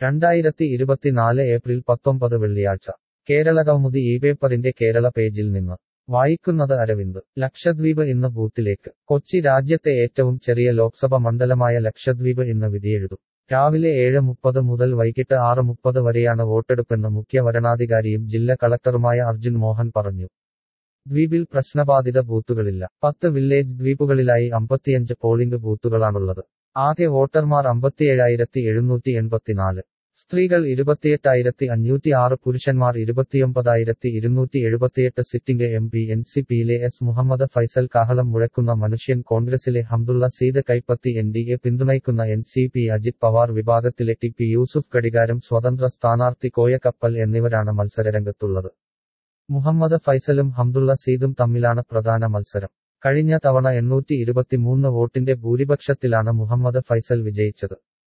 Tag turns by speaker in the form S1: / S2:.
S1: രണ്ടായിരത്തി ഇരുപത്തിനാല് ഏപ്രിൽ പത്തൊമ്പത് വെള്ളിയാഴ്ച കേരളകൗമുദി ഈ പേപ്പറിന്റെ കേരള പേജിൽ നിന്ന് വായിക്കുന്നത് അരവിന്ദ് ലക്ഷദ്വീപ് ഇന്ന് ബൂത്തിലേക്ക് കൊച്ചി രാജ്യത്തെ ഏറ്റവും ചെറിയ ലോക്സഭ മണ്ഡലമായ ലക്ഷദ്വീപ് ഇന്ന് വിധിയെഴുതും രാവിലെ ഏഴ് മുപ്പത് മുതൽ വൈകിട്ട് ആറ് മുപ്പത് വരെയാണ് വോട്ടെടുപ്പെന്ന് മുഖ്യ വരണാധികാരിയും ജില്ലാ കളക്ടറുമായ അർജുൻ മോഹൻ പറഞ്ഞു ദ്വീപിൽ പ്രശ്നബാധിത ബൂത്തുകളില്ല പത്ത് വില്ലേജ് ദ്വീപുകളിലായി അമ്പത്തിയഞ്ച് പോളിംഗ് ബൂത്തുകളാണുള്ളത് ആകെ വോട്ടർമാർ അമ്പത്തിയേഴായിരത്തി എഴുന്നൂറ്റി എൺപത്തിനാല് സ്ത്രീകൾ ഇരുപത്തിയെട്ടായിരത്തി അഞ്ഞൂറ്റി ആറ് പുരുഷന്മാർ ഇരുപത്തിയൊമ്പതായിരത്തി ഇരുന്നൂറ്റി എഴുപത്തിയെട്ട് sitting M P N C പിയിലെ എസ് മുഹമ്മദ് ഫൈസൽ കാഹളം മുഴക്കുന്ന മനുഷ്യൻ കോൺഗ്രസിലെ ഹംദുള്ള സീദ് കൈപ്പത്തി എൻ ഡി എ പിന്തുണയ്ക്കുന്ന N C P Ajit Pawar വിഭാഗത്തിലെ ടി പി യൂസുഫ് ഘടികാരം സ്വതന്ത്ര സ്ഥാനാർത്ഥി കോയക്കപ്പൽ എന്നിവരാണ് മത്സരരംഗത്തുള്ളത് മുഹമ്മദ് ഫൈസലും ഹംദുള്ള സീദും തമ്മിലാണ് പ്രധാന മത്സരം കഴിഞ്ഞ തവണ എണ്ണൂറ്റി ഇരുപത്തിമൂന്ന് വോട്ടിന്റെ ഭൂരിപക്ഷത്തിലാണ് മുഹമ്മദ് ഫൈസൽ വിജയിച്ചത്